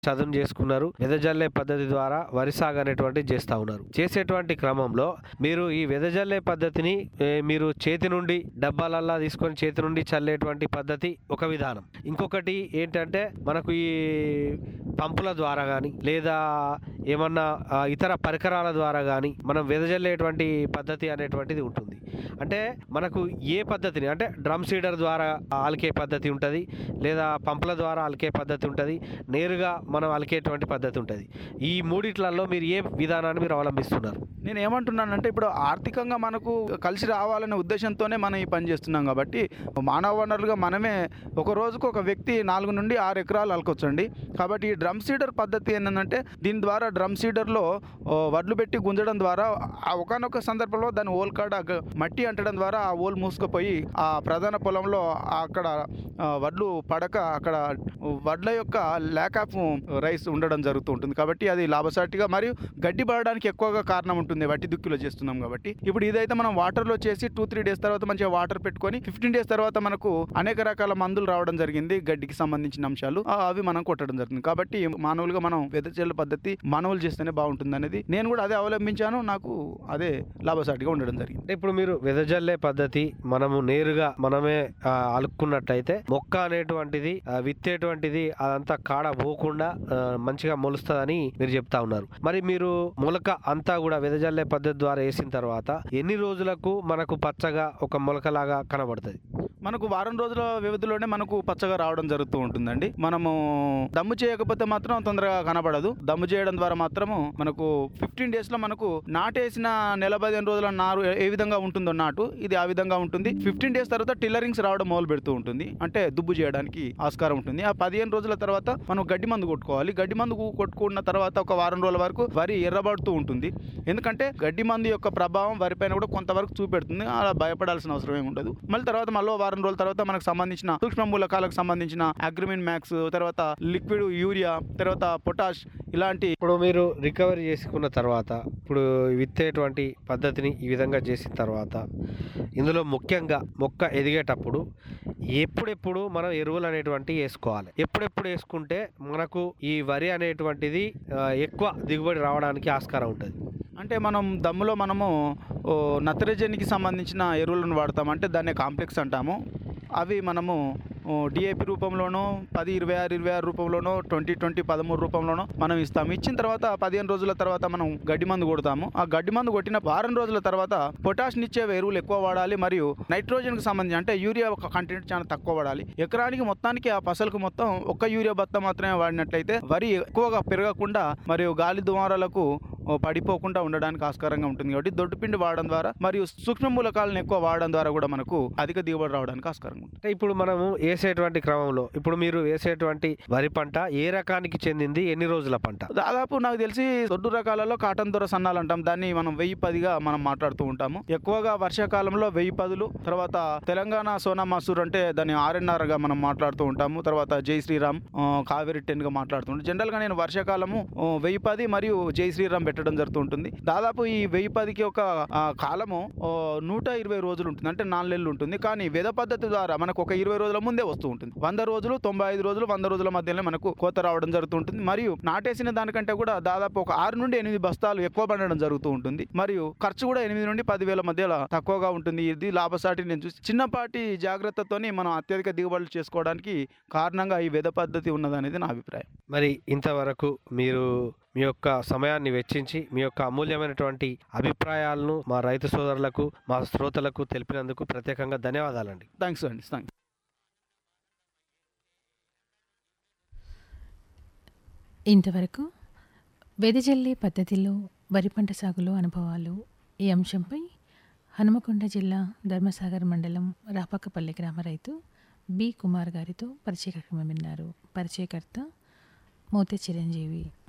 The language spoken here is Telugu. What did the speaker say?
చదును చేసుకున్నారు వెదజల్లే పద్ధతి ద్వారా వరి సాగు అనేటువంటి చేస్తా ఉన్నారు చేసేటువంటి క్రమంలో మీరు ఈ వెదజల్లే పద్ధతిని ఏ, మీరు చేతి నుండి డబ్బాలల్లా తీసుకొని చేతి నుండి చల్లేటువంటి పద్ధతి ఒక విధానం ఇంకొకటి ఏంటంటే మనకు ఈ పంపుల ద్వారా కానీ లేదా ఏమన్నా ఆ, ఇతర పరికరాల ద్వారా కానీ మనం వెదజల్లేటువంటి పద్ధతి అనేటువంటిది ఉంటుంది అంటే మనకు ఏ పద్ధతిని అంటే డ్రమ్ సీడర్ ద్వారా అలికే పద్ధతి ఉంటుంది లేదా పంపుల ద్వారా అలికే పద్ధతి ఉంటుంది నేరుగా మనం అలికేటువంటి పద్ధతి ఉంటుంది ఈ మూడిట్లలో మీరు ఏ విధానాన్ని మీరు అవలంబిస్తున్నారు నేను ఏమంటున్నానంటే ఇప్పుడు ఆర్థికంగా మనకు కలిసి రావాలనే ఉద్దేశంతోనే మనం ఈ పని చేస్తున్నాం కాబట్టి మానవ వనరులుగా మనమే ఒక రోజుకు ఒక వ్యక్తి నాలుగు నుండి ఆరు ఎకరాలు అలకొచ్చండి కాబట్టి ఈ డ్రమ్ సీడర్ పద్ధతి ఏంటంటే దీని ద్వారా డ్రమ్ సీడర్లో ఓ, వడ్లు పెట్టి గుంజడం ద్వారా ఆ ఒకనొక సందర్భంలో దాని ఓల్ కాడ గ- మట్టి అంటడం ద్వారా ఆ ఓల్ మూసుకుపోయి ఆ ప్రధాన పొలంలో అక్కడ ఆ, వడ్లు పడక అక్కడ వడ్ల యొక్క ల్యాక్ ఆఫ్ రైస్ ఉండడం జరుగుతూ ఉంటుంది కాబట్టి అది లాభసాటిగా మరియు గడ్డి పడడానికి ఎక్కువగా కారణం ఉంటుంది వట్టి దుక్కిలో చేస్తున్నాం కాబట్టి ఇప్పుడు ఇదైతే మనం వాటర్లో చేసి టూ త్రీ డేస్ తర్వాత మంచిగా వాటర్ పెట్టుకొని ఫిఫ్టీన్ డేస్ తర్వాత మనకు అనేక రకాల మందులు రావడం జరిగింది గడ్డికి సంబంధించిన అంశాలు ఆ, అవి మనం కొట్టడం జరుగుతుంది కాబట్టి మానవులుగా మనం వెదజల్ల పద్ధతి మానవులు చేస్తేనే బాగుంటుంది అనేది నేను కూడా అదే అవలంబించాను నాకు అదే లాభసాటిగా ఉండడం జరిగింది అంటే ఇప్పుడు మీరు వెదజల్లే పద్ధతి మనము నేరుగా మనమే ఆ, అలుక్కున్నట్టయితే మొక్క అనేటువంటిది ఆ, విత్తేటువంటిది అదంతా కాడ పోకుండా ఆ, మంచిగా మొలుస్తుందని మీరు చెప్తా ఉన్నారు మరి మీరు మొలక అంతా కూడా వెదజల్లే పద్ధతి ద్వారా వేసిన తర్వాత ఎన్ని రోజులకు మనకు పచ్చగా ఒక మొలకలాగా కనబడుతుంది మనకు వారం రోజుల వ్యవధిలోనే మనకు పచ్చగా రావడం జరుగుతూ ఉంటుందండి మనము దమ్ము చేయకపోతే మాత్రం తొందరగా కనబడదు దమ్ము చేయడం ద్వారా మాత్రము మనకు ఫిఫ్టీన్ డేస్ లో మనకు నాటేసిన నెల పదిహేను రోజుల నారు ఏ విధంగా ఉంటుందో నాటు ఇది ఆ విధంగా ఉంటుంది ఫిఫ్టీన్ డేస్ తర్వాత టిల్లరింగ్స్ రావడం మొదలు పెడుతూ ఉంటుంది అంటే దుబ్బు చేయడానికి ఆస్కారం ఉంటుంది ఆ పదిహేను రోజుల తర్వాత మనం గడ్డి మందు కొట్టుకోవాలి గడ్డి మందు కొట్టుకున్న తర్వాత ఒక వారం రోజుల వరకు వరి ఎర్రబడుతూ ఉంటుంది ఎందుకంటే గడ్డి మందు యొక్క ప్రభావం వరి పైన కూడా కొంతవరకు చూపెడుతుంది అలా భయపడాల్సిన అవసరం ఏమి ఉండదు మళ్ళీ తర్వాత మళ్ళీ వారం రోజుల తర్వాత మనకు సంబంధించిన సూక్ష్మ మూలకాలకు సంబంధించిన అగ్రిమిన్ మ్యాక్స్ తర్వాత లిక్విడ్ యూరియా తర్వాత పొటాష్ ఇలాంటి ఇప్పుడు మీరు రికవరీ చేసుకున్న తర్వాత ఇప్పుడు విత్తేటువంటి పద్ధతిని ఈ విధంగా చేసిన తర్వాత ఇందులో ముఖ్యంగా మొక్క ఎదిగేటప్పుడు ఎప్పుడెప్పుడు మనం ఎరువులు అనేటువంటి వేసుకోవాలి ఎప్పుడెప్పుడు వేసుకుంటే మనకు ఈ వరి అనేటువంటిది ఆ, ఎక్కువ దిగుబడి రావడానికి ఆస్కారం ఉంటుంది అంటే మనం దమ్ములో మనము ఓ, నత్రజనికి సంబంధించిన ఎరువులను వాడతాం అంటే దాన్ని కాంప్లెక్స్ అంటాము అవి మనము డిఏపి రూపంలోనో పది ఇరవై ఆరు ఇరవై ఆరు రూపంలోనో ట్వంటీ ట్వంటీ పదమూడు రూపంలోనో మనం ఇస్తాము ఇచ్చిన తర్వాత పదిహేను రోజుల తర్వాత మనం గడ్డి మందు కొడతాము ఆ గడ్డి మందు కొట్టిన వారం రోజుల తర్వాత పొటాష్నిచ్చే ఎరువులు ఎక్కువ వాడాలి మరియు నైట్రోజన్కి సంబంధించి అంటే యూరియా ఒక కంటెంట్ చాలా తక్కువ వాడాలి ఎకరానికి మొత్తానికి ఆ పసలకు మొత్తం ఒక్క యూరియా బత్త మాత్రమే వాడినట్లయితే వరి ఎక్కువగా పెరగకుండా మరియు గాలి దుమారాలకు ఓ, పడిపోకుండా ఉండడానికి ఆస్కారంగా ఉంటుంది కాబట్టి దొడ్డుపిండి వాడడం ద్వారా మరియు సూక్ష్మ మూలకాలను ఎక్కువ వాడడం ద్వారా కూడా మనకు అధిక దిగుబడి రావడానికి ఆస్కారంగా ఉంటుంది అంటే ఇప్పుడు మనము వేసేటువంటి క్రమంలో ఇప్పుడు మీరు వేసేటువంటి వరి పంట ఏ రకానికి చెందింది ఎన్ని రోజుల పంట దాదాపు నాకు తెలిసి దొడ్డు రకాలలో కాటన్ దొర సన్నాలు అంటాం దాన్ని మనం వెయ్యి పదిగా మనం మాట్లాడుతూ ఉంటాము ఎక్కువగా వర్షాకాలంలో వెయ్యి పదులు తర్వాత తెలంగాణ సోనా మసూర్ అంటే దాన్ని ఆర్ఎన్ఆర్ గా మనం మాట్లాడుతూ ఉంటాము తర్వాత జై శ్రీరామ్ ఆ, కావేరి టెన్ గా మాట్లాడుతుంటాం జనరల్ గా నేను వర్షాకాలము ఆ, వెయ్యి పది మరియు జై శ్రీరామ్ పెట్టడం జరుగుతూ ఉంటుంది దాదాపు ఈ వెయ్యి పదికి ఒక ఆ, కాలము ఆ, నూట ఇరవై రోజులు ఉంటుంది అంటే నాలుగు నెలలు ఉంటుంది కానీ వేద పద్ధతి ద్వారా మనకు ఒక ఇరవై రోజుల ముందే వస్తూ ఉంటుంది వంద రోజులు తొంభై ఐదు రోజులు వంద రోజుల మధ్యలో మనకు కోత రావడం జరుగుతుంటుంది మరియు నాటేసిన దానికంటే కూడా దాదాపు ఒక ఆరు నుండి ఎనిమిది బస్తాలు ఎక్కువ పండడం జరుగుతూ ఉంటుంది మరియు ఖర్చు కూడా ఎనిమిది నుండి పదివేల మధ్యలో తక్కువగా ఉంటుంది ఇది లాభసాటి నేను చూసి చిన్నపాటి జాగ్రత్తతోని మనం అత్యధిక దిగుబడులు చేసుకోవడానికి కారణంగా ఈ వేద పద్ధతి ఉన్నదనేది నా అభిప్రాయం మరి ఇంతవరకు మీరు మీ యొక్క సమయాన్ని వెచ్చించి మీ యొక్క అమూల్యమైనటువంటి అభిప్రాయాలను మా రైతు సోదరులకు మా శ్రోతలకు తెలిపినందుకు ప్రత్యేకంగా ధన్యవాదాలండి థ్యాంక్స్ అండి థ్యాంక్స్ ఇంతవరకు వెదజల్లే పద్ధతిలో వరి పంట సాగులో అనుభవాలు ఈ అంశంపై హనుమకొండ జిల్లా ధర్మసాగర్ మండలం రాపక్కపల్లి గ్రామ రైతు బి కుమార్ గారితో పరిచయ కార్యక్రమం విన్నారు పరిచయకర్త మోతే చిరంజీవి